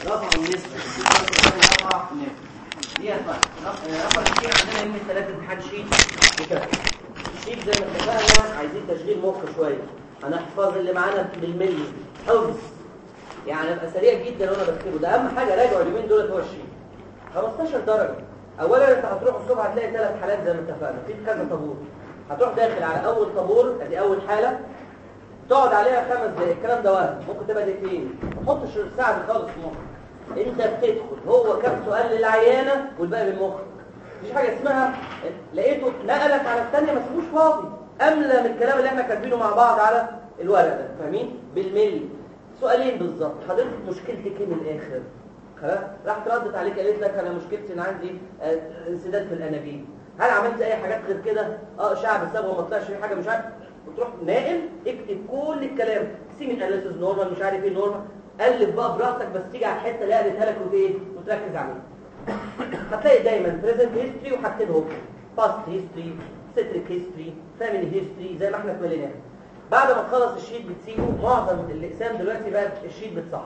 رفعوا النسبة رفع النسبة دي رفع الشيء عندنا يوم الثلاث امتحان شيت وكده الشيت زي ما اتفقنا عايزين تشغيل مخ شوية هنحفظ اللي معانا بالملي حفظ يعني ابقى سريع جدا وانا بكتبه ده اهم حاجة راجعوا اليومين دول هو الشيت 15 درجة اولا انت هتروح الصبح هتلاقي ثلاث حالات زي ما اتفقنا في كذا طابور هتروح داخل على اول طابور ادي اول حالة تقعد عليها خمس دقايق الكلام ده وهم ممكن تبقى دقيقتين ما تحطش الساعه دي خالص في مخك انت بتدخل هو كام سؤال للعيانه والباقي لمخك مفيش حاجه اسمها لقيته نقلك على الثانيه ما تسيبوش فاضي املى من الكلام اللي احنا كاتبينه مع بعض على الورق ده فاهمين بالملي سؤالين بالظبط حضرتك مشكلتك ايه من الاخر خلاص راحت ردت عليك قالت لك انا مشكلتي ان عندي آه، انسداد في الانابيب هل عملت اي حاجات غير كده اه شعب الصبغه ما طلعش فيه حاجه مش عارف وتروح ناقل اكتب كل الكلام سيمين اناليسيس نورمال مش عارف ايه نورمال الف بقى براحتك بس تيجي على الحته اللي قالتها لك وايه وتركز عليها هتلاقي دايما بريزنت هيستوري وحاطين هوك باست هيستوري ستريك هيستوري فاميلي هيستوري زي ما احنا اتمليناها بعد ما تخلص الشيت بتسيبه معظم الاقسام دلوقتي بقى الشيت بتصحح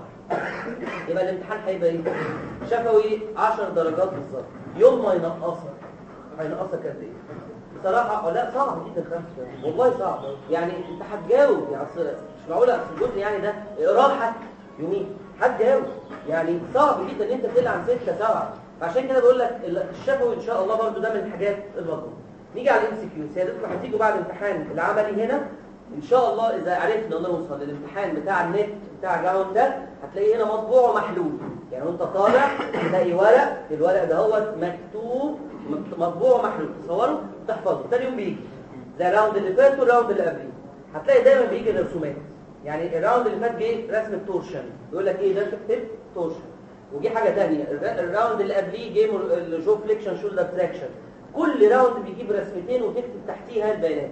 يبقى الامتحان هيبقى ايه شفوي 10 درجات بالظبط يوم ما ينقصك هينقصك قد ايه بصراحه لا صعب جدا خمسه والله صعب يعني انت هتجاوب يعني اصل مش معقول اصل الجزء يعني ده راحه يومين هتجاوب يعني صعب جدا ان انت تقل عن 6 7 فعشان كده بقول لك الشفوي ان شاء الله برضو ده من الحاجات المطلوبه نيجي على الام سي كيو سيادتكم هتيجوا بعد الامتحان العملي هنا ان شاء الله اذا عرفنا نوصل للامتحان بتاع النت بتاع جاون ده هتلاقيه هنا مطبوع ومحلول يعني وانت طالع تلاقي ورق الورق ده هو مكتوب مطبوع ومحلول تصوره وتحفظه ثاني يوم بيجي زي الراوند اللي فات والراوند اللي قبليه هتلاقي دايما بيجي الرسومات يعني الراوند اللي فات جه رسم التورشن يقول لك ايه ده تكتب تورشن وجي حاجه ثانيه الراوند اللي قبليه جه الجو فليكشن شولدر تراكشن كل راوند بيجيب رسمتين وتكتب تحتيها البيانات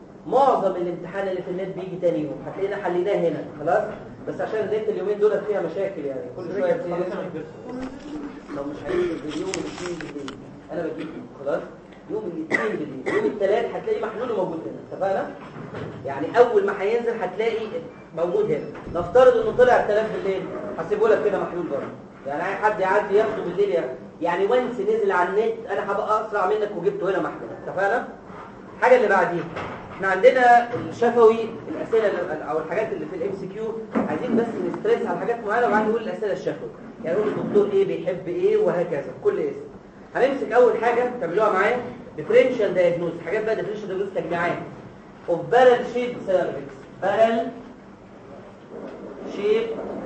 معظم الامتحان اللي في النت بيجي تاني يوم هتلاقينا حليناه هنا خلاص بس عشان النت اليومين دول فيها مشاكل يعني كل شويه لو مش هيجي يوم الاثنين بالليل انا بجيب خلاص يوم الاثنين بالليل يوم الثلاث هتلاقي محلول موجود هنا اتفقنا يعني اول ما هينزل هتلاقي موجود هنا نفترض انه طلع الثلاث بالليل هسيبه لك كده محلول برضه يعني اي حد يعدي ياخده بالليل يعني يعني وانس نزل على النت انا هبقى اسرع منك وجبته هنا محلول اتفقنا الحاجه اللي بعديها احنا عندنا الشفوي الاسئله او الحاجات اللي في الام سي كيو عايزين بس نستريس على حاجات معينه وبعدين نقول الاسئله الشفوي يعني نقول الدكتور ايه بيحب ايه وهكذا كل اسم هنمسك اول حاجه تعملوها معايا ديفرنشال دايجنوز حاجات بقى ديفرنشال دايجنوز تجميعات اوف بارل شيب سيرفكس بارل شيب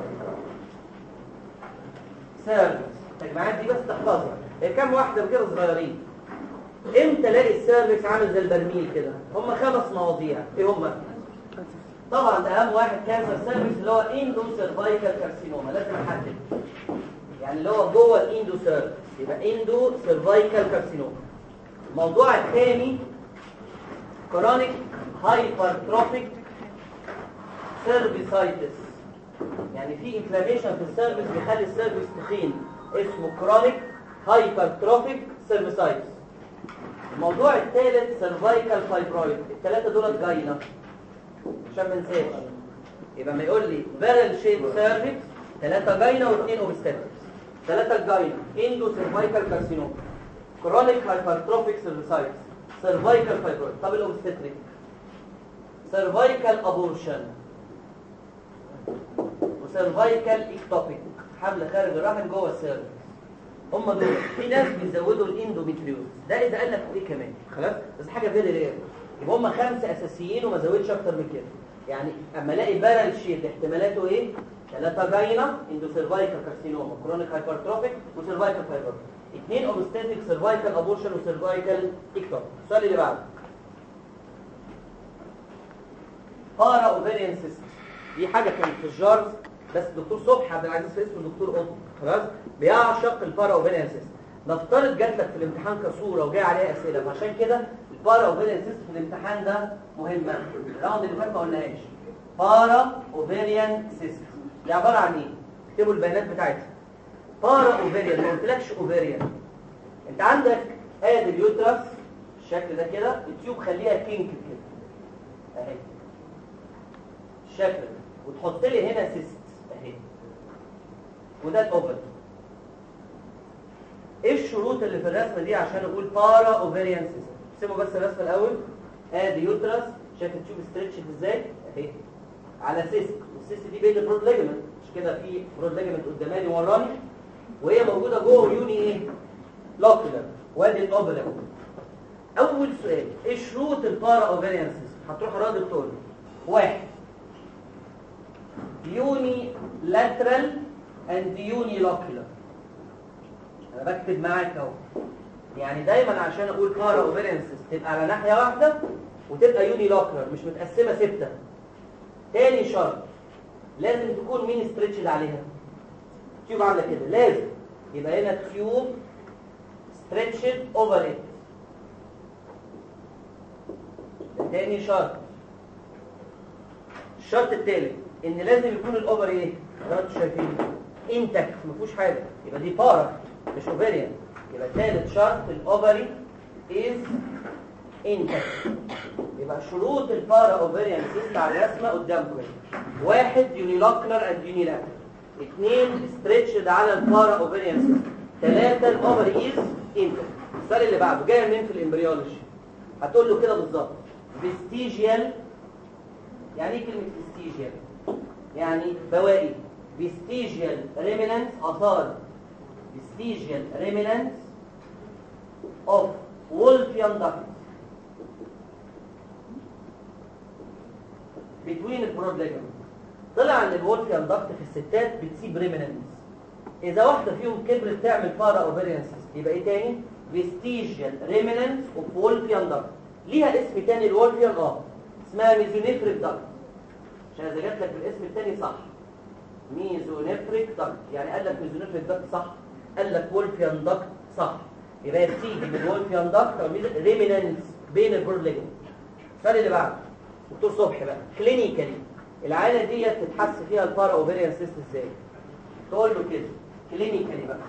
سيرفكس التجميعات دي بس تحفظها هي كام واحده كده صغيرين امتى الاقي السيرفكس عامل زي البرميل كده هم خمس مواضيع ايه هم طبعا ده اهم واحد كانسر سيرفكس اللي هو اندو سيرفايكال كارسينوما لازم احدد يعني اللي هو جوه الاندو سيرفكس يبقى اندو سيرفايكال كارسينوما الموضوع الثاني كرونيك هايبرتروفيك سيرفيسايتس يعني في انفلاميشن في السيرفكس بيخلي السيرفكس تخين اسمه كرونيك هايبرتروفيك سيرفيسايتس الموضوع الثالث سيرفايكال فايبرويد الثلاثه دول جاينا عشان ما ننساش يبقى ما يقول لي بارل شيب سيرفكس ثلاثه جاينا واثنين اوبستاتكس ثلاثه جاينا اندو سيرفايكال كارسينوم كرونيك هايبرتروفيك سيرفيسايتس سيرفايكال فايبرويد طب الاوبستاتريك سيرفايكال ابورشن وسيرفايكال اكتوبيك حمل خارج الرحم جوه السيرفكس هم دول في ناس بيزودوا الاندوميتريوز ده اذا قال لك ايه كمان خلاص بس حاجه فيري رير يبقى هم خمسه اساسيين وما زودش اكتر من كده يعني اما الاقي بارل شيت احتمالاته ايه ثلاثه جاينا اندو سيرفايكال كارسينوما كرونيك هايبرتروفيك وسيرفايكال فايبر اثنين اوبستاتيك سيرفايكال ابورشن وسيرفايكال اكتوب السؤال اللي بعده بارا اوفيريان سيستم دي حاجه كانت في الجارز بس الدكتور صبحي عبد العزيز في اسمه الدكتور قطب خلاص بيعشق البارا اوفيريان سيستم نفترض جات لك في الامتحان كصوره وجاي عليها اسئله فعشان كده البارا اوفيريان سيستم في الامتحان ده مهمه الراوند اللي فات ما قلناهاش بارا اوفيريان سيستم دي عباره عن ايه اكتبوا البيانات بتاعتها بارا اوفيريان ما قلتلكش اوفيريان انت عندك ادي اليوترس الشكل ده كده التيوب خليها كينك كده اهي الشكل ده وتحط لي هنا سيست اهي وده الاوفر ايه الشروط اللي في الرسمه دي عشان اقول بارا اوفيريان سيستم سيبوا بس الرسمه الاول ادي يوترس شايف التيوب ستريتش ازاي اهي على سيست والسيست دي بين البرود ليجمنت مش كده في برود ليجمنت قداماني وراني وهي موجوده جوه يوني ايه لوكولر وادي الاوبلر اول سؤال ايه شروط البارا اوفيريان سيستم هتروح راضي دكتور واحد يوني لاترال اند يوني لوكولر انا بكتب معاك اهو يعني دايما عشان اقول بارا اوفيريان سيستم تبقى على ناحيه واحده وتبقى يوني لوكولر مش متقسمه سته تاني شرط لازم تكون مين ستريتشد عليها تيوب عامله كده لازم يبقى هنا تيوب ستريتشد اوفر ات تاني شرط الشرط التالت ان لازم يكون الاوفر ايه زي ما انتم شايفين انتك ما فيهوش حاجه يبقى دي بارا مش اوفريان يبقى ثالث شرط الاوفري از انتك يبقى شروط البارا اوفريان سيست على الرسمه قدامكم واحد يونيلوكلر اند يونيلاترال اثنين ستريتشد على البارا اوفريان سيست ثلاثه الاوفري از انتك السؤال اللي بعده جاي منين في الامبريولوجي هتقول له كده بالظبط فيستيجيال يعني ايه كلمه فيستيجيال يعني بواقي فيستيجيال ريمنانس اثار فيستيجيال ريمنانس اوف وولفيان داكت between البرود ليجمنت طلع ان الولفيان داكت في الستات بتسيب ريمنانس اذا واحده فيهم كبرت تعمل بارا اوفيريان يبقى ايه تاني فيستيجيال ريمنانس اوف وولفيان داكت ليها اسم تاني الولفيان اه اسمها ميزونيفريك داكت عشان اذا جات لك الاسم التاني صح ميزونيفريك داكت يعني قال لك ميزونيفريك داكت صح قال لك وولفيان داكت صح يبقى بتيجي من الولفيان داكت او ريمنانس بين البرود ليجمنت السؤال اللي بعده دكتور صبحي بقى كلينيكالي العينه دي تتحس فيها البارا اوفيريان سيست ازاي تقول له كده كلينيكالي بقى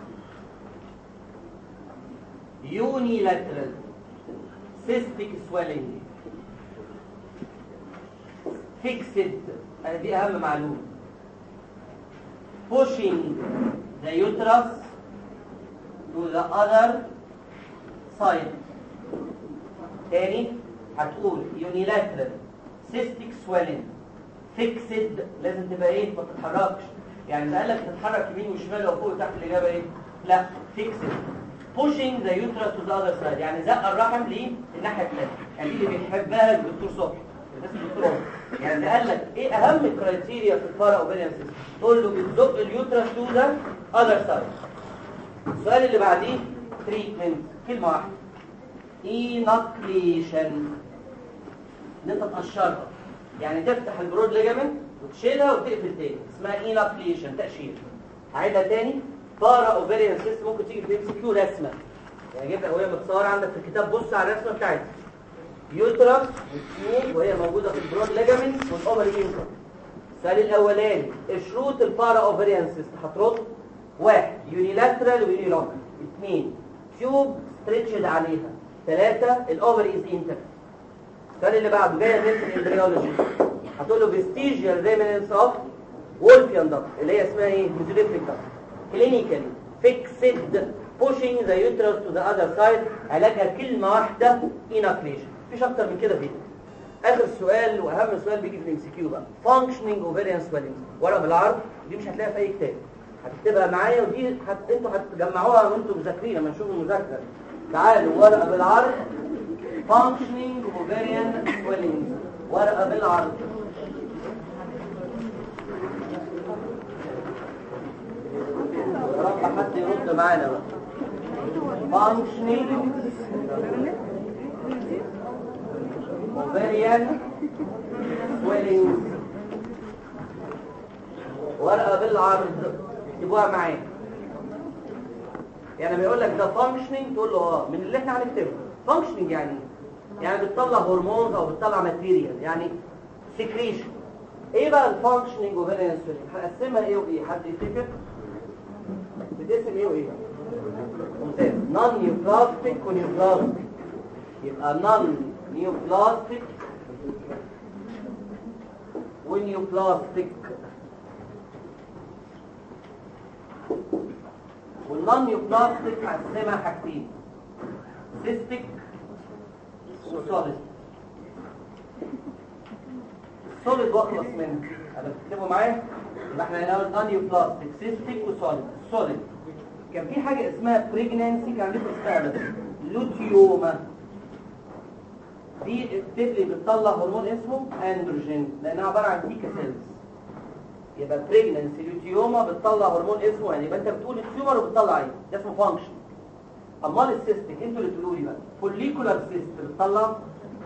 يوني لاترال سيستيك سويلنج فيكسد دي اهم معلومه pushing the uterus to the other side تاني هتقول unilateral cystic swelling fixed لازم تبقى ايه ما تتحركش يعني ده قال لك تتحرك يمين وشمال وفوق وتحت الاجابه ايه لا fixed pushing the uterus to the other side يعني زق الرحم للناحيه الثانيه يعني دي اللي بيحبها الدكتور صبحي الناس الدكتور عمر. يعني ده قال لك ايه اهم الكرايتيريا في البارا اوفيريان سيستم تقول له بتزق اليوترس تو ذا اذر سايد السؤال اللي بعديه تريتمنت كلمه واحده ايناكليشن ان انت تقشرها يعني تفتح البرود ليجامنت وتشيلها وتقفل تاني اسمها ايناكليشن تقشير هعيدها تاني بارا اوفيريان سيستم ممكن تيجي في ام سي كيو رسمه يعني جيب وهي متصوره عندك في الكتاب بص على الرسمه بتاعتها يوترس والتيوب وهي موجوده في البرود ليجامنت والاوفري انتر السؤال الاولاني شروط البارا اوفريان سيستم هترد واحد يونيلاترال ويونيلوكال اثنين تيوب ستريتشد عليها ثلاثة الاوفري از انتر السؤال اللي بعده جايه من الامبريولوجي هتقول له فيستيجيال ريمننس اوف وولفيان داكت اللي هي اسمها ايه ميزوليفريك داكت كلينيكالي فيكسد pushing the uterus to the other side علاجها كلمة واحدة inoculation مفيش أكتر من كده فيه آخر سؤال وأهم سؤال بيجي في الام سي كيو بقى functioning ovarian swelling ورقة بالعرض دي مش هتلاقيها في أي كتاب هتكتبها معايا ودي هت... انتوا هتجمعوها وانتوا مذاكرين لما نشوف المذاكرة تعالوا ورقة بالعرض functioning ovarian swelling ورقة بالعرض يا رب حد يرد معانا بقى functioning ovarian swelling ورقة بالعرض اكتبوها معايا يعني بيقول لك ده functioning تقول له اه من اللي احنا هنكتبه functioning يعني إيه؟ يعني بتطلع هرمونز او بتطلع ماتيريال يعني secretion ايه بقى الفانكشننج اوفيريان سويلنج هنقسمها ايه وايه حد يفتكر بتقسم ايه وايه ممتاز نون نيوبلاستيك ونيوبلاستيك يبقى نون نيوبلاستيك ونيوبلاستيك والنون نيوبلاستيك هقسمها حاجتين سيستيك وسوليد السوليد واخلص منه انا بتكتبوا معايا يبقى احنا هنقول نون نيوبلاستيك سيستيك وسوليد السوليد كان في حاجه اسمها بريجنانسي كان لسه اسمها بس لوتيوما دي الطفل بتطلع هرمون اسمه اندروجين لانها عباره عن تيكا سيلز يبقى بريجنانسي لوتيوما بتطلع هرمون اسمه يعني يبقى انت بتقول التيومر وبتطلع ايه ده اسمه فانكشن امال السيستيك انتوا اللي تقولوا لي بقى فوليكولار سيست بتطلع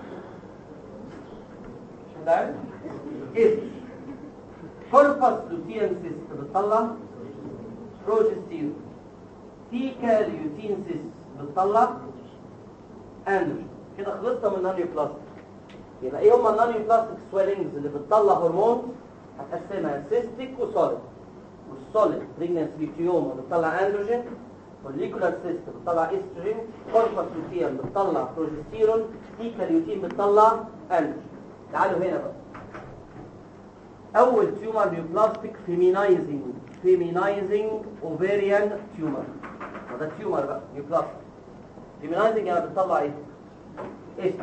مش ده عارف ايه كوربس لوتيان سيست بتطلع بروجستيرون تيكا ليوتين سيست بتطلع اندروجين كده خلصنا من النانيو بلاستيك يبقى ايه هما النانيو بلاستيك سويلنجز اللي بتطلع هرمون هتقسمها سيستيك وسوليد والسوليد بريجننس ليتيوما بتطلع اندروجين والليكولار سيست بتطلع استروجين كوربس لوتيان بتطلع بروجستيرون تيكا ليوتين بتطلع اندروجين تعالوا هنا بقى اول تيومر نيوبلاستيك فيمينايزنج فيمينايزنج اوفيريان تيومر وده تيومر بقى نيوبلاستيك فيمينايزنج يعني بتطلع ايه استروجين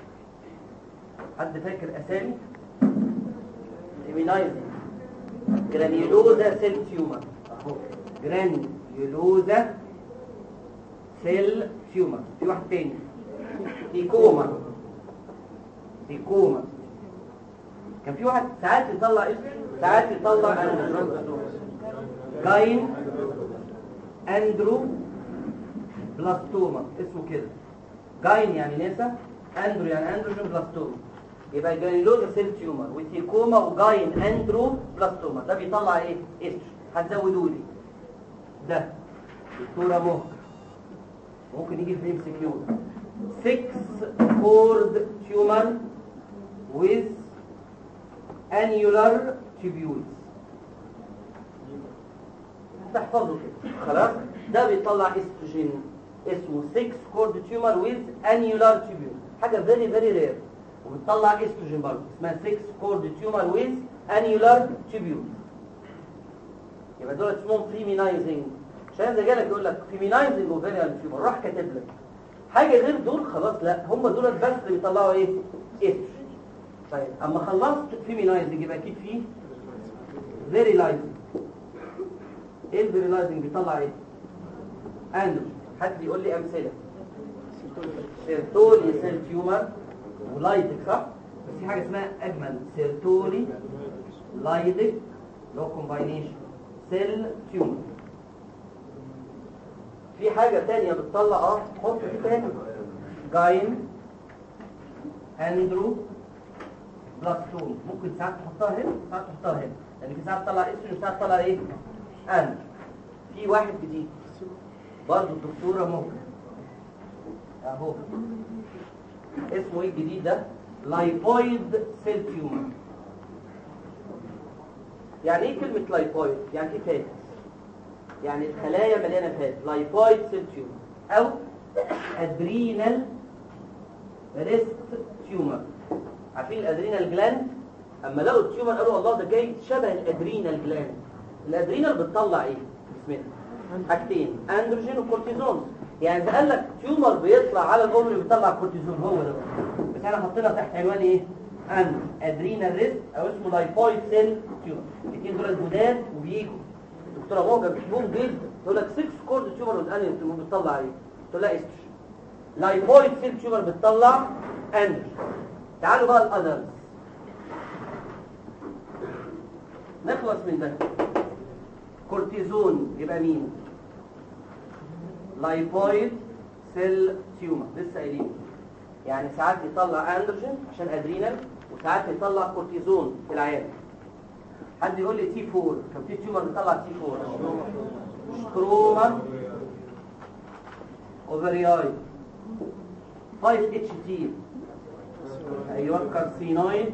حد فاكر اسامي فيمينايزنج جرانيولوزا سيل تيومر اهو جرانيولوزا سيل تيومر في واحد تاني تيكوما تيكوما كان في واحد ساعات يطلع اسم ساعات يطلع اندرو جاين اندرو بلاستوما اسمه كده جاين يعني نسا اندرو يعني اندروجين بلاستوما يبقى جرانيولوزا سيل تيومر وتيكوما وجاين اندرو بلاستوما ده بيطلع ايه استروجين هتزودوا لي ده دكتوره مهر ممكن يجي في ام سي كيو 6 كورد تيومر with annular tubules تحفظه كده خلاص ده بيطلع استروجين اسمه 6 كورد تيومر with annular tubule حاجه فيري فيري رير وبتطلع استروجين برضه اسمها 6 كورد تيومر with annular tubule يبقى دول اسمهم فيمينايزنج عشان ده جالك يقول لك فيمينايزنج اوفيريان تيومر راح كاتب لك حاجه غير دول خلاص لا هم دول بس اللي بيطلعوا ايه استروجين طيب اما خلصت فيمينايزنج يبقى اكيد فيه فيريلايزنج ايه الفيريلايزنج بيطلع ايه اندروجين حد يقول لي امثله سيرتولي سيل تيومر ولايدك صح بس في حاجه اسمها اجمل سيرتولي لايدك اللي هو كومباينيشن سيل تيومر في حاجه تانية بتطلع اه حط دي تاني جاين اندرو بلاستوم ممكن ساعات تحطها هنا ساعات تحطها هنا لان في ساعات تطلع اسم وساعات تطلع ايه اند في واحد جديد برضه الدكتوره ممكن اهو اسمه ايه الجديد ده لايبويد سيل تيومر يعني ايه كلمه لايبويد يعني ايه فات يعني الخلايا مليانه فات لايبويد سيل تيومر او ادرينال ريست تيومر عارفين الادرينال جلاند اما لقوا التيومر قالوا الله ده جاي شبه الادرينال جلاند الادرينال بتطلع ايه في جسمنا حاجتين اندروجين وكورتيزون يعني ده قال لك تيومر بيطلع على الام اللي بيطلع كورتيزون هو ده بس احنا حطينا تحت عنوان ايه اند ادرينال ريست او اسمه لايبويد سيل تيومر الاثنين دول جداد وبيجوا الدكتوره موجه بتحبهم جدا تقول لك 6 كورد تيومر والان بتطلع ايه تقول لها استروجين لايبويد سيل تيومر بتطلع اندروجين تعالوا بقى الأذرز نخلص من ده كورتيزون يبقى مين لايبويد سيل تيومر لسه قايلين يعني ساعات يطلع اندروجين عشان ادرينال وساعات يطلع كورتيزون في العيان حد يقول لي تي 4 كان في تيومر بيطلع تي 4 ستروما اوفرياي 5 اتش تي ايوه كارسينويد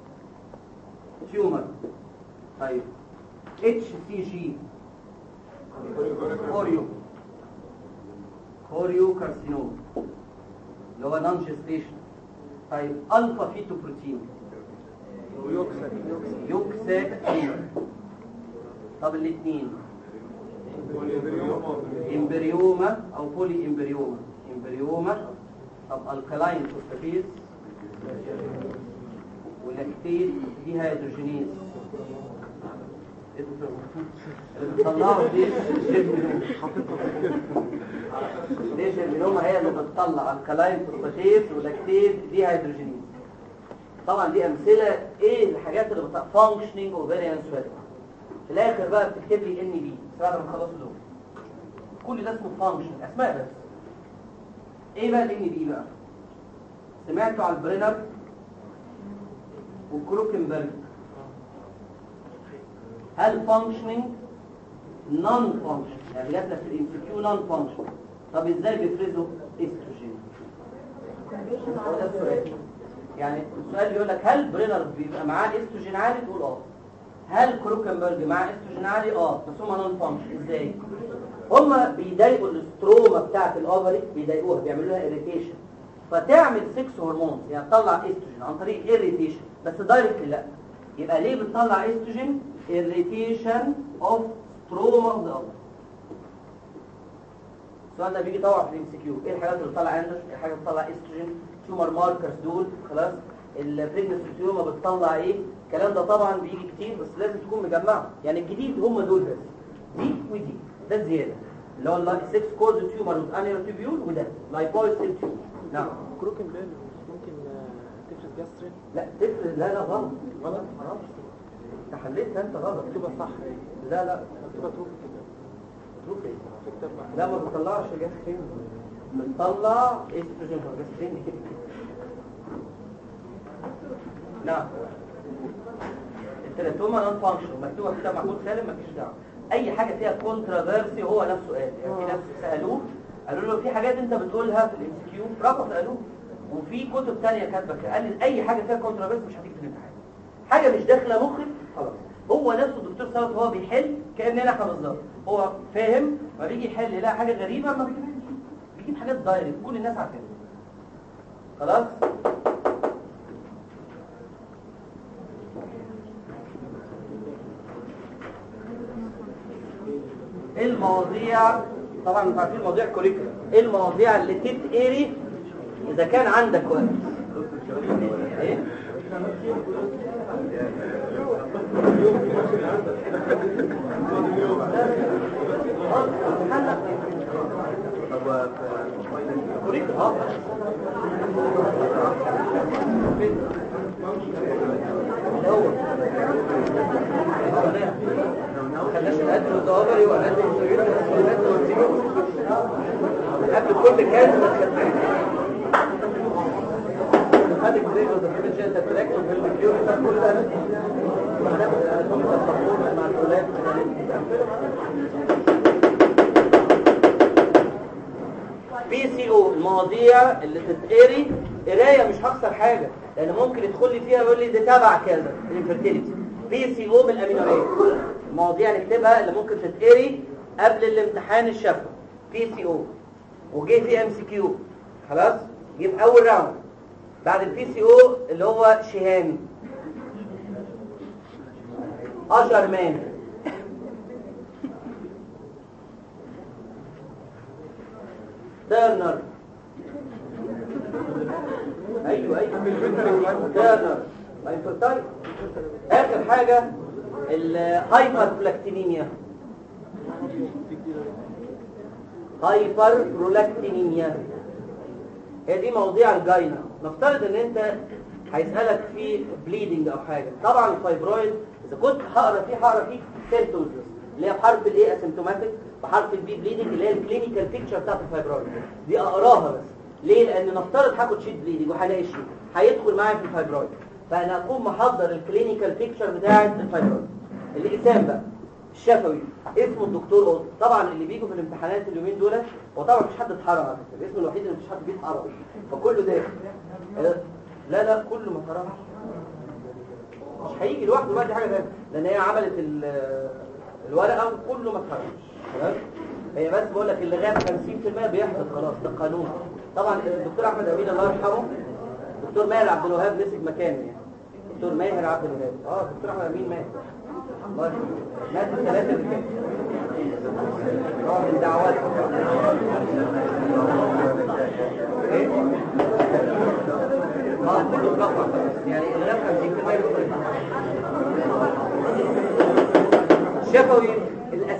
تيومر طيب اتش سي جي كوريو كوريو كارسينوم اللي هو نون جيستيشن طيب الفا فيتو بروتين يوكساك تيومر طب الاثنين امبريوما او بولي امبريوما امبريوما طب الكلاين فوسفاتيز ولاكتيز دي هيدروجينيز اللي بتطلعه دي ليش المنومة هي اللي بتطلع الكلاين فوسفاتيز ولاكتيز دي هيدروجينيز طبعا دي امثله ايه الحاجات اللي بتطلع فانكشنينج اوفيريان سويلنج في الاخر بقى بتكتب لي ان بي بعد ما خلصوا دول كل ده اسمه فانكشن اسماء بس ايه بقى الان بي بقى سمعتوا على البرينر والكروكنبرج هل فانكشنينج نون فانكشن يعني جات لك في الانسكيو نون فانكشن طب ازاي بيفرزوا استروجين هو ده السؤال يعني السؤال بيقول لك هل برينر بيبقى معاه استروجين عالي تقول اه هل كروكنبرج معاه استروجين عالي اه بس هم نون فانكشن ازاي هم بيضايقوا الاستروما بتاعه الاوفري بيضايقوها بيعملوا لها اريتيشن فتعمل 6 هرمون يعني تطلع استروجين عن طريق اريتيشن بس دايركت لا يبقى ليه بتطلع استروجين irritation of stroma of the ovary السؤال ده بيجي طبعا في الام سي كيو ايه الحاجات اللي بتطلع اندروجين ايه الحاجات اللي بتطلع استروجين تيومر ماركرز دول خلاص البريجنسي تيومر بتطلع ايه الكلام ده طبعا بيجي كتير بس لازم تكون مجمعه يعني الجديد هم دول بس دي ودي ده الزياده اللي هو اللايك 6 كورز تيومر وذ انيرو تيبيول وده لايبويد سيل تيومر نعم كروكن بيل ممكن آه، تفرز جاسترين لا تفرز لا لا غلط غلط غلط انت حليتها انت غلط مكتوبة صح لا لا مكتوبة تروف كده تروح ايه في كتاب مع- لا ما بتطلعش جاسترين بتطلع استروجين جاسترين نعم التلاتوما نون فانكشن مكتوبه في كتاب محمود سالم مفيش دعوه اي حاجه فيها كونترافيرسي هو نفسه قال يعني في ناس سالوه قالوا له في حاجات انت بتقولها في الام سي كيو رفض قالوه وفي كتب ثانيه كاتبه كده قال لي اي حاجه فيها كونترافيرسي مش هتيجي في الامتحان حاجه مش داخله مخك خلاص هو نفسه الدكتور ثابت وهو بيحل كاننا احنا بالظبط هو فاهم ما بيجي يحل يلاقي حاجه غريبه ما بيجيبهاش بيجيب حاجات دايركت كل الناس عارفينها خلاص ايه المواضيع طبعا انتوا عارفين مواضيع كوريكولا ايه المواضيع اللي تتقري اذا كان عندك وقت ايه كوريكولا اه اللي هو خلاش القد والدوابري والقد والسيوط والقد والسيوط قبل كل كاس ما تخدمش خدك زي ما دخلت جاتا تراك وفي الفيديو كل ده وهناخد الالبوم التصور مع الولاد بي سي او المواضيع اللي تتقري قرايه مش هخسر حاجه لان ممكن يدخل لي فيها يقول لي ده تبع كذا الانفيرتيليتي بي سي او من الامينوريه المواضيع نكتبها اللي ممكن تتقري قبل الامتحان الشفوي بي سي او وجه في ام سي كيو خلاص جه في اول راوند بعد البي سي او اللي هو شهامي اشهر مان تيرنر ايوه ايوه تيرنر لاينفرتايت اخر حاجه الهايبر بلاكتينيميا هايبر برولاكتينيميا هي دي مواضيع الجاينة نفترض ان انت هيسألك في بليدنج او حاجة طبعا الفايبرويد اذا كنت هقرا فيه هقرا فيه سيمتومز اللي هي بحرف الايه اسيمتوماتيك بحرف البي بليدنج اللي هي الكلينيكال بيكتشر بتاعت الفايبرويد دي اقراها بس ليه لان نفترض هاخد شيت بليدنج وهلاقي شيت هيدخل معايا في الفايبرويد فانا اكون محضر الكلينيكال بيكتشر بتاعت الفايبرويد الاسام بقى الشفوي اسمه الدكتور قط طبعا اللي بيجوا في الامتحانات اليومين دول هو طبعا مفيش حد اتحرم على فكره الاسم الوحيد اللي مفيش حد بيتحرم فكله داخل لا لا كله ما اتحرمش مش هيجي لوحده بقى دي حاجه ثانيه لان هي عملت ال- الورقه وكله ما اتحرمش تمام هي بس بقول لك اللي غاب 50% بيحفظ خلاص ده قانون طبعا الدكتور احمد امين الله يرحمه دكتور ماهر عبد الوهاب مسك مكانه يعني دكتور ماهر عبد الوهاب اه دكتور احمد امين مات الله يرحمه مات الثلاثه اللي فاتوا اه من دعواتهم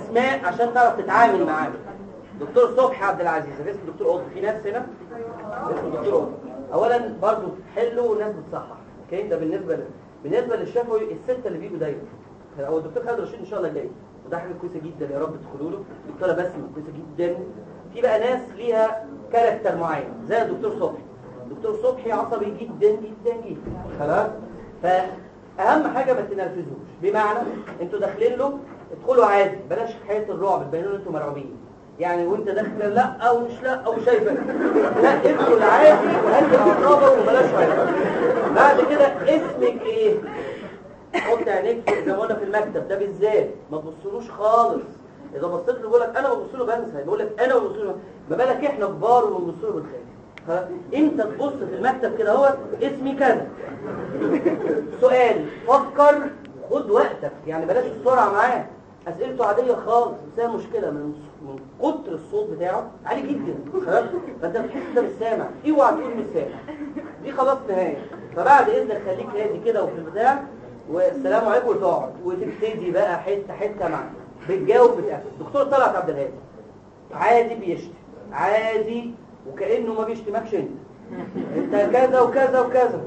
اسماء عشان تعرف تتعامل معاه دكتور صبحي عبد العزيز اسم دكتور قطب في ناس هنا اسمه دكتور قطب اولا برضو حلو وناس بتصحح اوكي ده بالنسبه ل... بالنسبه للشفوي السته اللي بيجوا دايما هو الدكتور خالد رشيد ان شاء الله جاي وده حاجه كويسه جدا يا رب تدخلوا له دكتوره بسمه كويسه جدا في بقى ناس ليها كاركتر معين زي الدكتور صبحي الدكتور صبحي عصبي جدا جدا جدا خلاص فاهم حاجه ما تنرفزوش بمعنى انتوا داخلين له ادخلوا عادي بلاش حكايه الرعب تبينوا ان انتوا مرعوبين يعني وانت داخل لا او مش لا او شايفه لا ادخل عادي وهدي اعصابك وبلاش حاجه بعد كده اسمك ايه حط عينيك في- زي ما قلنا في المكتب ده بالذات ما تبصلوش خالص اذا بصيت له بيقول لك انا ببص له بنسى بيقول لك انا ببص له ما بالك احنا كبار وبنبص له بنخاف خلاص؟ انت تبص في المكتب كده هو اسمي كذا سؤال فكر خد وقتك يعني بلاش السرعه معاه اسئلته عاديه خالص بس هي مشكله من من كتر الصوت بتاعه عالي جدا خلاص فانت بتحس انت مش سامع اوعى تقول مش سامع دي خلاص نهايه فبعد اذنك خليك هادي كده وفي البتاع والسلام عليكم وتقعد وتبتدي بقى حته حته معاه بتجاوب بتقفل دكتور طلعت عبد الهادي عادي بيشتم عادي وكانه ما بيشتمكش انت انت كذا وكذا وكذا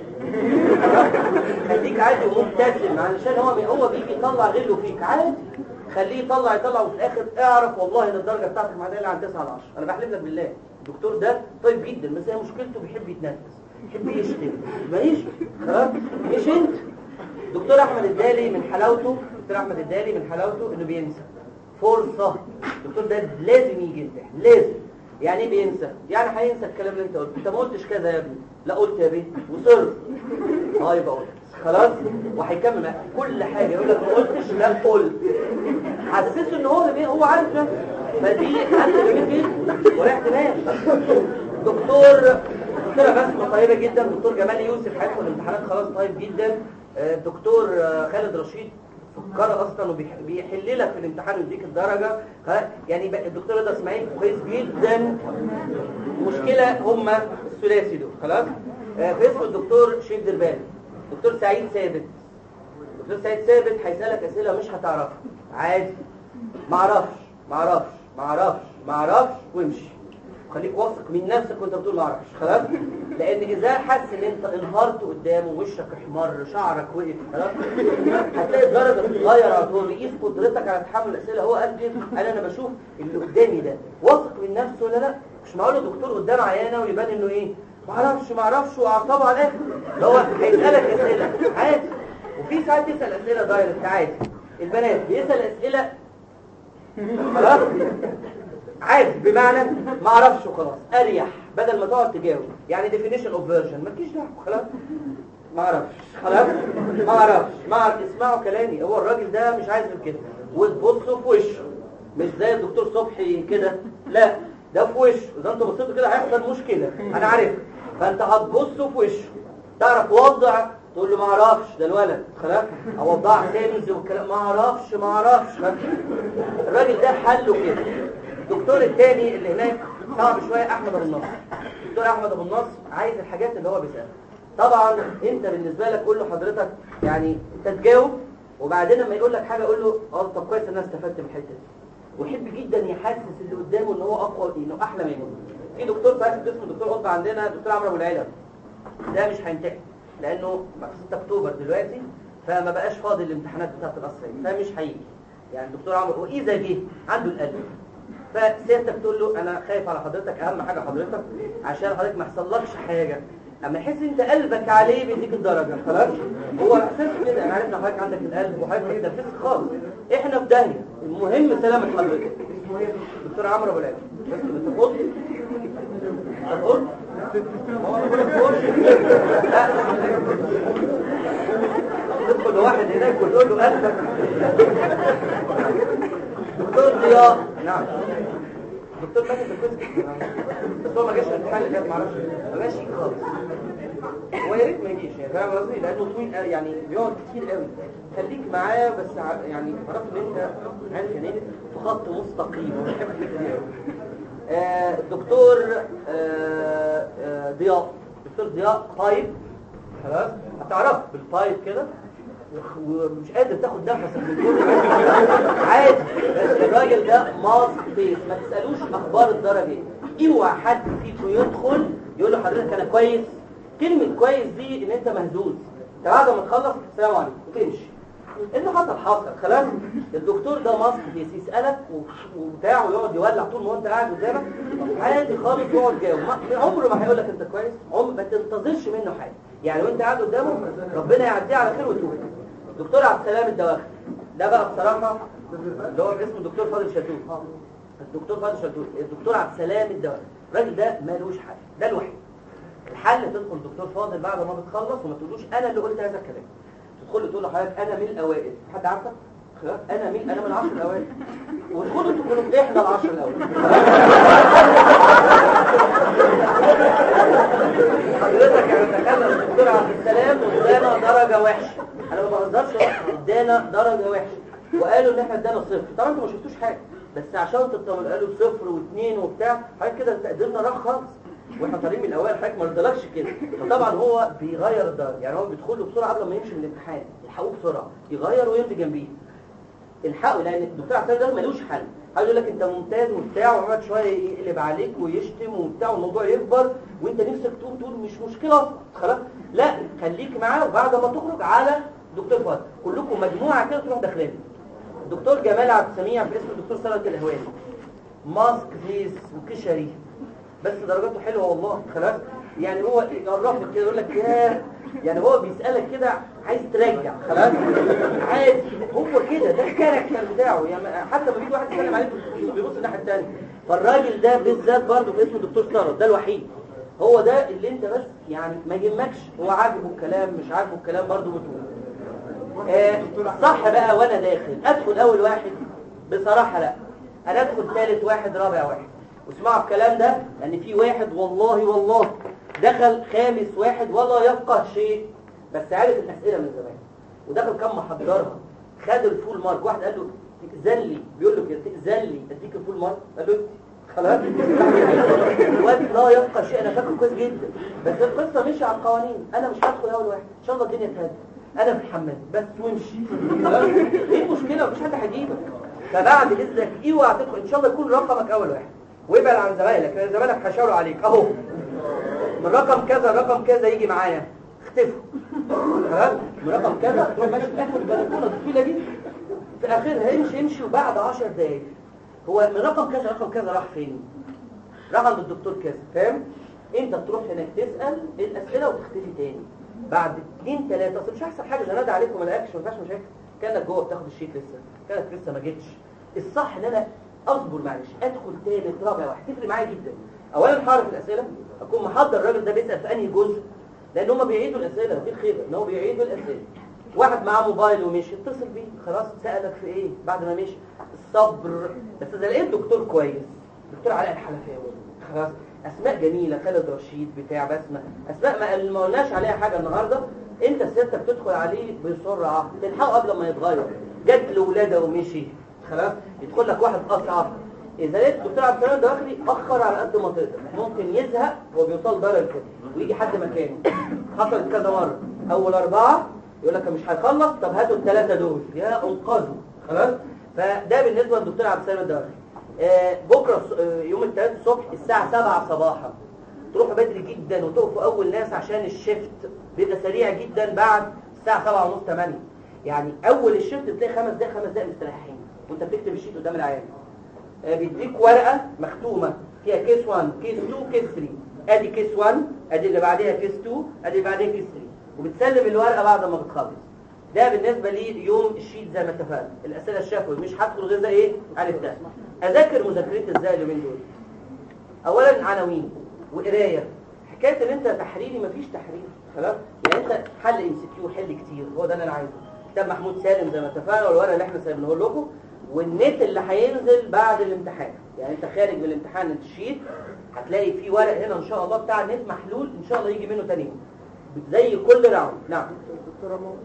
خليك عادي ومبتسم علشان هو هو بيجي يطلع غله فيك عادي خليه يطلع يطلع وفي الاخر اعرف والله ان الدرجه بتاعتك معديه عن 9 على 10 انا بحلف لك بالله الدكتور ده طيب جدا بس هي مشكلته بيحب يتنفس بيحب يشتم ما يشتم خلاص مش انت دكتور احمد الدالي من حلاوته دكتور احمد الدالي من حلاوته انه بينسى فرصه الدكتور ده لازم يجي يمتحن لازم يعني ايه بينسى يعني هينسى الكلام اللي انت قلته انت ما قلتش كذا يا ابني لا قلت يا بيه وصر اه يبقى قلت خلاص وهيكمل معاك كل حاجه يقول لك ما قلتش لا قلت حسسه ان هو بيه هو عارف ده فدي حد جميل جدا ورايح دماغ دكتور دكتوره بسمه طيبه جدا دكتور جمال يوسف هيدخل الامتحانات خلاص طيب جدا آه، دكتور آه، خالد رشيد سكر اصلا وبيحل لك في الامتحان ويديك الدرجه ها يعني بقى الدكتور رضا اسماعيل كويس جدا المشكله هم الثلاثي دول خلاص آه، في اسم الدكتور شيخ دربان دكتور سعيد ثابت دكتور سعيد ثابت هيسالك اسئله مش هتعرفها عادي ما اعرفش ما اعرفش ما اعرفش ما اعرفش وامشي خليك واثق من نفسك وانت بتقول ما اعرفش خلاص لان اذا حس ان انت انهارت قدامه وشك احمر شعرك وقف خلاص هتلاقي الدرجه بتتغير على طول يقيس قدرتك على تحمل الاسئله هو قال كده انا انا بشوف اللي قدامي ده واثق من نفسه ولا لا مش معقول الدكتور قدام عيانه ويبان انه ايه ما اعرفش ما اعرفش واعصابه على الاخر ده هو هيسالك اسئله عادي وفي ساعات يسال اسئله دايركت عادي البنات بيسال اسئله خلاص عادي بمعنى ما اعرفش وخلاص اريح بدل ما تقعد تجاوب يعني definition of version مالكيش دعوه خلاص ما اعرفش خلاص ما اعرفش ما اعرف اسمعوا كلامي هو الراجل ده مش عايز غير كده وتبصوا في وشه مش زي الدكتور صبحي كده لا ده في وشه اذا انت بصيتوا كده هيحصل مشكله انا عارف فانت هتبصوا في وشه تعرف وضع تقول له ما اعرفش ده الولد خلاص اوضع سيلز والكلام ما اعرفش ما اعرفش الراجل ده حله كده الدكتور الثاني اللي هناك صعب شويه احمد ابو النصر الدكتور احمد ابو النصر عايز الحاجات اللي هو بيسالها طبعا انت بالنسبه لك قول له حضرتك يعني انت تجاوب وبعدين لما يقول لك حاجه قول له اه طب كويس ان انا استفدت من الحته دي ويحب جدا يحسس اللي قدامه ان هو اقوى انه احلى منه في دكتور فاسد اسمه دكتور قطب عندنا دكتور عمرو ابو العلا ده مش هينتهي لانه بقى 6 اكتوبر دلوقتي فما بقاش فاضي الامتحانات بتاعت القصريه فمش هيجي يعني الدكتور عمرو واذا جه عنده القلب فسيادتك تقول له انا خايف على حضرتك اهم حاجه حضرتك عشان حضرتك ما يحصلكش حاجه اما يحس انت قلبك عليه بيديك الدرجه خلاص هو احساس كده انا عارف ان حضرتك عندك القلب وحضرتك ما تنفذش خالص احنا في داهيه المهم سلامه حضرتك اسمه ايه دكتور عمرو ابو العلا بس انت قلت انت قلت هو انا بقول لك قلت لا تدخل لواحد هناك وتقول له قلبك دكتور ضياء نعم دكتور فاتح الكويس جدا بس هو ما جاش الامتحان اللي فات ما اعرفش ما جاش خالص هو يا ريت ما يجيش يعني فاهم قصدي لانه طويل قوي يعني بيقعد كتير قوي خليك معاه بس ع- يعني عرفت ان انت عارف يعني ايه في خط مستقيم هو بيحب الحته دي قوي آه، الدكتور آه، آه، ضياء دكتور ضياء طيب خلاص هتعرف بالطيب كده ومش قادر تاخد نفسك من كل عادي بس الراجل ده ماسك فيس ما تسالوش اخبار الدرجه ايه اوعى حد فيكم يدخل يقول له حضرتك انا كويس كلمه كويس دي ان انت مهزوز انت بعد ما تخلص السلام عليكم وتمشي اللي حصل حصل خلاص الدكتور ده ماسك فيس يسالك و- وبتاع ويقعد يولع طول ما انت قاعد قدامك عادي خالص يقعد جاوب ما- عمره ما هيقول لك انت كويس عمر ما تنتظرش منه حاجه يعني وانت قاعد قدامه ربنا يعديه على خير وتوب دكتور عبد السلام الدواخل ده بقى بصراحه اللي هو اسمه الدكتور فاضل شتوت الدكتور فاضل شتوت الدكتور عبد السلام الدواخل الراجل ده مالوش حل ده الوحيد الحل تدخل دكتور فاضل بعد ما بتخلص وما تقولوش انا اللي قلت هذا الكلام تدخل له تقول له حضرتك انا من الاوائل حد عارفك خلاص انا مين انا من العشر الاوائل وادخلوا انتوا كلكم احنا العشر الاوائل حضرتك يعني تكلم الدكتور عبد السلام وادانا درجه وحشه انا ما بهزرش ادانا درجه وحشه وقالوا ان احنا ادانا صفر طبعا انتوا ما شفتوش حاجه بس عشان تطمن قالوا صفر واثنين وبتاع حضرتك كده تقديرنا راح خالص واحنا طالعين من الاوائل حضرتك ما رضلكش كده فطبعا هو بيغير الدرجه يعني هو بيدخل له بسرعه قبل ما يمشي من الامتحان يلحقوه بسرعه يغير ويمضي جنبيه الحقه لان الدكتور عبد السلام ده ملوش حل عايز يقول لك انت ممتاز وبتاع ويقعد شويه يقلب عليك ويشتم وبتاع والموضوع يكبر وانت نفسك تقوم تقول مش مشكله اصلا خلاص لا خليك معاه وبعد ما تخرج على دكتور فؤاد كلكم مجموعه كده تروح داخلين الدكتور جمال عبد السميع في اسم الدكتور ثروت الهواني ماسك فيس وكشري بس درجاته حلوه والله خلاص يعني هو يقرفك كده يقول لك ياه يعني هو بيسالك كده عايز ترجع خلاص عادي هو كده ده الكاركتر بتاعه يعني حتى لما بيجي واحد يتكلم عليه بيبص الناحيه الثانيه فالراجل ده بالذات برضه في اسمه الدكتور ثروت ده الوحيد هو ده اللي انت بس يعني ما يهمكش هو عاجبه الكلام مش عاجبه الكلام برضه بتقول آه صح بقى وانا داخل ادخل اول واحد بصراحه لا انا ادخل ثالث واحد رابع واحد واسمعوا الكلام ده لان في واحد والله والله دخل خامس واحد ولا يفقه شيء بس عارف الاسئله من زمان ودخل كم محضرها خد الفول مارك واحد قال له تأذن لي بيقول له كده تأذن لي اديك الفول مارك قال له خلاص الواد لا يفقه شيء انا فاكره كويس جدا بس القصه مش على القوانين انا مش هدخل اول واحد ان شاء الله الدنيا تهدى انا في الحمام بس وامشي خلاص ايه المشكله مفيش حد هيجيبك فبعد اذنك اوعى تدخل ان شاء الله يكون رقمك اول واحد وابعد عن زمايلك لان زمايلك هيشاوروا عليك اهو من رقم كذا رقم كذا يجي معايا اختفوا خلاص من رقم كذا تروح ماشي في اخر البلكونه الطويله دي في اخرها امشي امشي وبعد 10 دقايق هو من رقم كذا رقم كذا راح فين راح عند الدكتور كذا فاهم انت تروح هناك تسال الاسئله وتختفي تاني بعد اثنين ثلاثه اصل مش احسن حاجه زناد عليك وما لقاكش ما فيهاش مشاكل كانك جوه بتاخد الشيت لسه كانك لسه ما جيتش الصح ان انا اصبر معلش ادخل ثالث رابع واحد تفرق معايا جدا اولا هعرف الاسئله اكون محضر الراجل ده بيسال في انهي جزء لان هم بيعيدوا الاسئله دي الخيبه ان هو بيعيدوا الاسئله واحد معاه موبايل ومشي اتصل بيه خلاص سالك في ايه بعد ما مشي الصبر بس اذا لقيت دكتور كويس دكتور علاء الحلفاوي خلاص اسماء جميله خالد رشيد بتاع بسمه اسماء ما- ما قلناش عليها حاجه النهارده انت سيادتك تدخل عليه بسرعه تلحقه قبل ما يتغير جات له ولاده ومشي خلاص يدخل لك واحد اصعب اذا لقيت الدكتور عبد السلام داخلي اخر على قد ما تقدر ممكن يزهق هو بيوصل درجه كده ويجي حد مكانه حصلت كذا مره اول اربعه يقول لك مش هيخلص طب هاتوا الثلاثه دول يا انقذوا خلاص فده بالنسبه للدكتور عبد السلام الداخلي آه، بكره الص- آه، يوم الثلاث الصبح الساعه 7 صباحا تروحوا بدري جدا وتقفوا اول ناس عشان الشيفت بيبقى سريع جدا بعد الساعه 7 ونص 8 يعني اول الشيفت بتلاقي خمس دقايق خمس دقايق مستريحين وانت بتكتب الشيت قدام العيان آه، بيديك ورقه مختومه فيها كيس 1 كيس 2 كيس 3 ادي كيس 1 ادي اللي بعديها كيس 2 ادي اللي بعديها كيس 3 وبتسلم الورقه بعد ما بتخلص ده بالنسبه لي يوم الشيت زي ما اتفقنا الاسئله الشفوي مش هدخل غير زي ايه عارف ده اذاكر مذاكرتي ازاي اليومين دول اولا عناوين وقرايه حكايه ان انت تحريري مفيش تحرير خلاص يعني انت حل ام سي كيو حل كتير هو ده اللي انا عايزه كتاب محمود سالم زي ما اتفقنا والورقه اللي احنا سايبينه لكم والنت اللي هينزل بعد الامتحان يعني انت خارج من الامتحان الشيت هتلاقي في ورق هنا ان شاء الله بتاع النت محلول ان شاء الله يجي منه تاني يوم زي كل راوند نعم الدكتورة مو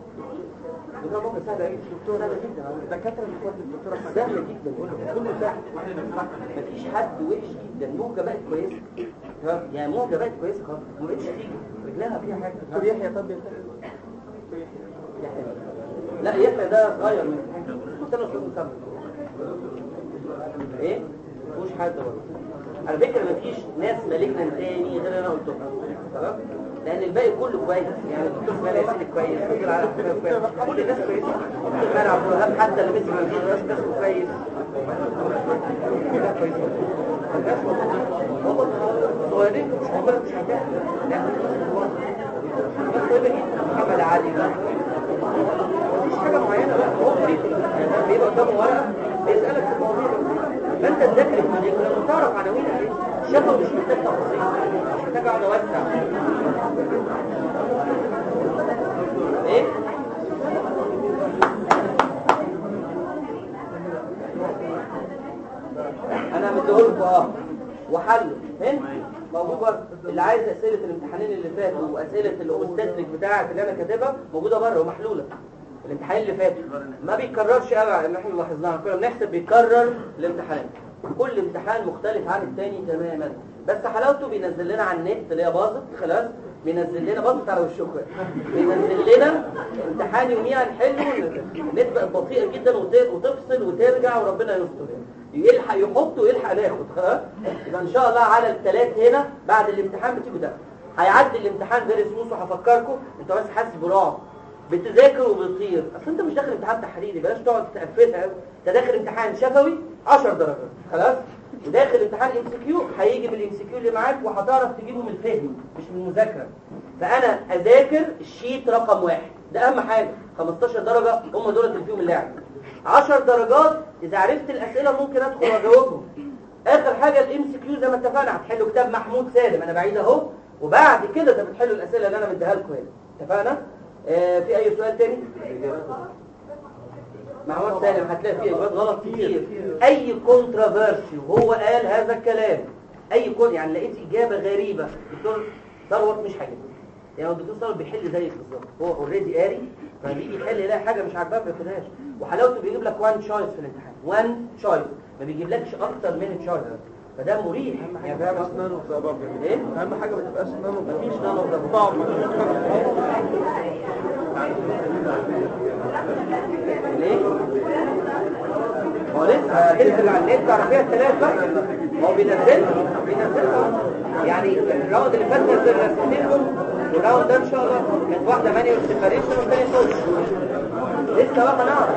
دكتور ممكن سهله ايه دكتور سهله جدا الدكاترة اللي اخوات الدكتورة أحمد سهله جدا كله سهل مفيش حد وحش جدا موجه بقت كويسه تمام؟ يعني موجه بقت كويسه خالص ما بقتش تيجي رجلها فيها حاجه دكتور يحيى طب ينتهي دكتور يحيى يعني لا يحيى ده صغير من كنت انا صوت مسمى ايه مفيهوش حد برضه على فكره مفيش ناس مالكنا تاني غير انا قلت تمام لان الباقي كله كويس يعني الدكتور اسماعيل ياسين كويس الدكتور علاء كويس كل الناس كويسه الدكتور مال عبد الوهاب حتى اللي مسك من الناس ناس كويس كلها كويسه الناس والله صغيرين مش عمرك مش هتعرف لا بس طيبه جدا محمد علي ده مفيش حاجه معينه بقى هو مريض يعني بيبقى قدامه ورقه بيسالك في المواضيع فانت تذاكر المواضيع لما تعرف عناوين عليه شافه مش محتاج تفاصيل مش محتاج اقعد اوسع ايه انا مديهولكوا اه وحله فين موجود بره اللي عايز اسئله الامتحانين اللي فاتوا واسئله الاوستاتريك بتاعه اللي انا كاتبها موجوده بره ومحلوله الامتحان اللي فات ما بيتكررش قوي اللي احنا لاحظناها كنا بنحسب بيكرر الامتحانات كل امتحان مختلف عن التاني تماما بس حلاوته بينزل لنا على النت اللي هي باظت خلاص بينزل لنا باظت على وشكم بينزل لنا امتحان يوميا نحله النت بقت بطيئه جدا وت- وتفصل وترجع وربنا يستر يعني يلحق يحط ويلحق ناخد ها يبقى ان شاء الله على الثلاث هنا بعد الامتحان بتيجوا ده هيعدي الامتحان غير سموس وهفكركم انت بس حاسس برعب بتذاكر وبتطير اصل انت مش داخل امتحان تحريري بلاش تقعد تقفلها قوي انت داخل امتحان شفوي 10 درجات خلاص وداخل امتحان ام سي كيو هيجي بالام سي كيو اللي معاك وهتعرف تجيبه من الفهم مش من المذاكره فانا اذاكر الشيت رقم واحد ده اهم حاجه 15 درجه هم دول اللي فيهم اللعب 10 درجات اذا عرفت الاسئله ممكن ادخل واجاوبهم اخر حاجه الام سي كيو زي ما اتفقنا هتحلوا كتاب محمود سالم انا بعيد اهو وبعد كده انت بتحلوا الاسئله اللي انا مديها لكم هنا اتفقنا آه في اي سؤال تاني محمود سالم هتلاقي فيه اجابات غلط كتير اي كونترافيرسي وهو قال هذا الكلام اي كون يعني لقيت اجابه غريبه الدكتور ثروت مش هجيبها يعني هو الدكتور ثروت بيحل زيك بالظبط هو اوريدي قاري فبيجي يحل يلاقي حاجه مش عاجباه ما بياخدهاش وحلاوته بيجيب لك وان تشويس في الامتحان وان تشويس ما بيجيبلكش اكتر من تشويس فده مريح يعني فاهم تبقاش نانو ده برضه ايه اهم حاجه ما تبقاش نانو ده مفيش نانو ده صعب ليه؟ هو لسه هتنزل على النت على فيها الثلاث بقى هو بينزل بينزل يعني الراوند اللي فات نزل رسمتين والراوند ده ان شاء الله كانت واحده مانيوال سيباريشن والثانيه سوش لسه بقى نعرف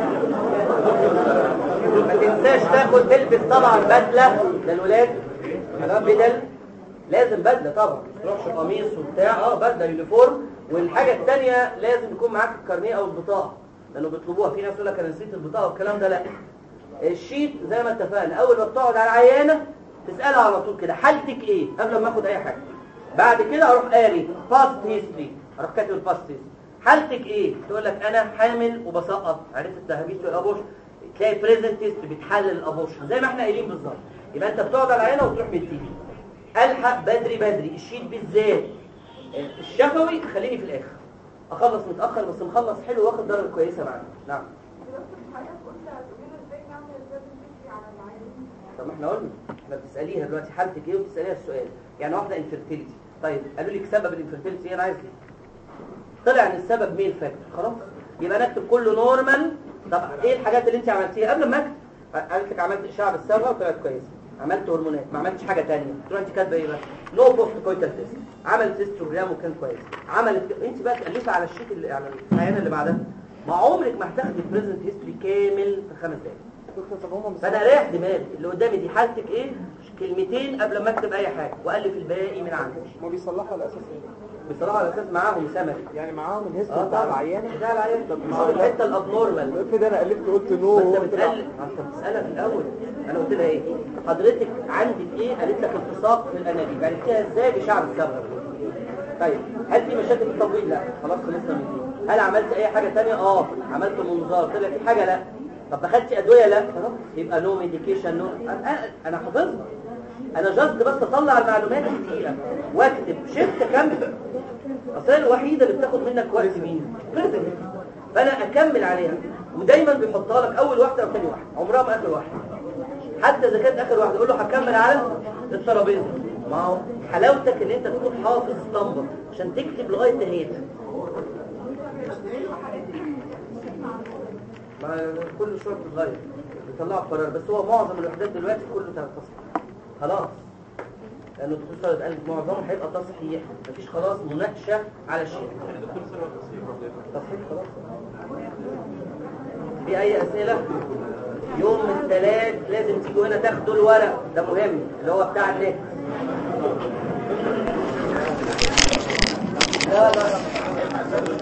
ما تنساش تاخد تلبس طبعا بدله للولاد خلاص بدل لازم بدله طبعا ما تروحش قميص وبتاع اه بدله يونيفورم والحاجه الثانيه لازم يكون معاك الكارنيه او البطاقه لانه بيطلبوها في ناس يقول لك انا نسيت البطاقه والكلام ده لا الشيت زي ما اتفقنا اول ما بتقعد على العيانه تسالها على طول كده حالتك ايه قبل ما اخد اي حاجه بعد كده اروح قاري باست هيستوري اروح كاتب الباست هيستوري حالتك ايه تقول لك انا حامل وبسقط عرفت التهابيس والابوش تلاقي بريزنت هيستوري بتحلل الابوشن زي ما احنا قايلين بالظبط يبقى انت بتقعد على العيانه وتروح مديها الحق بدري بدري الشيت بالذات الشفوي خليني في الاخر اخلص متاخر بس مخلص حلو واخد درجه كويسه معانا نعم طب ما احنا قلنا احنا بتساليها دلوقتي حالتك ايه وبتساليها السؤال يعني واحده انفيرتيليتي طيب قالوا لك سبب الانفيرتيليتي ايه انا عايز ليه طلع ان السبب ميل فاكتور خلاص يبقى نكتب كله نورمال طب ايه الحاجات اللي انت عملتيها قبل ما اكتب قالت لك عملت اشعه بالصبغه وطلعت كويسه عملت هرمونات ما عملتش حاجه ثانيه تروح انت كاتبه ايه بقى نو بوست كويتال تيست عملت هيستوجرام وكان كويس عملت انت بقى تالفي على الشيت اللي على العينه اللي بعدها ما عمرك ما هتاخدي بريزنت هيستوري كامل في خمس دقايق دكتور طب هم فانا رايح دماغي اللي قدامي دي حالتك ايه كلمتين قبل ما اكتب اي حاجه والف الباقي من عندي ما بيصلحوا الاساس ايه بصراحه على اساس معاهم سمري يعني معاهم اه الهيستوري بتاع العيانه بتاع العيان طب مش الحته الابنورمال افرض انا قلبت قلت ما نو انت بتقلق ما انت بتسالها في الاول انا قلت لها ايه حضرتك عندك ايه قالت لك التصاق في الانابيب عرفتيها ازاي بشعر الصبغه طيب هل في مشاكل في التبويض لا خلاص خلصنا من دي هل عملت اي حاجه ثانيه اه عملت منظار طلع في حاجه لا طب اخدتي ادويه لا خلاص يبقى نو ميديكيشن نو انا انا حافظها انا جاست بس اطلع المعلومات الدقيقه واكتب شفت كامل اصل هي الوحيده اللي بتاخد منك وقت مين بريزنت فانا اكمل عليها ودايما بيحطها لك اول واحده او ثاني واحده عمرها ما اخر واحده حتى اذا كانت اخر واحده يقول له هكمل على الترابيزه ما هو حلاوتك ان انت تكون حافظ اسطمبه عشان تكتب لغايه نهايتها ما كل شويه بتتغير بيطلعوا قرار بس هو معظم الوحدات دلوقتي كله تصحيح خلاص لانه الدكتور صالح قال معظمهم هيبقى تصحيح مفيش خلاص مناقشه على شيء تصحيح خلاص في اي اسئله يوم الثلاث لازم تيجوا هنا تاخدوا الورق ده مهم اللي هو بتاع النت لا لا لا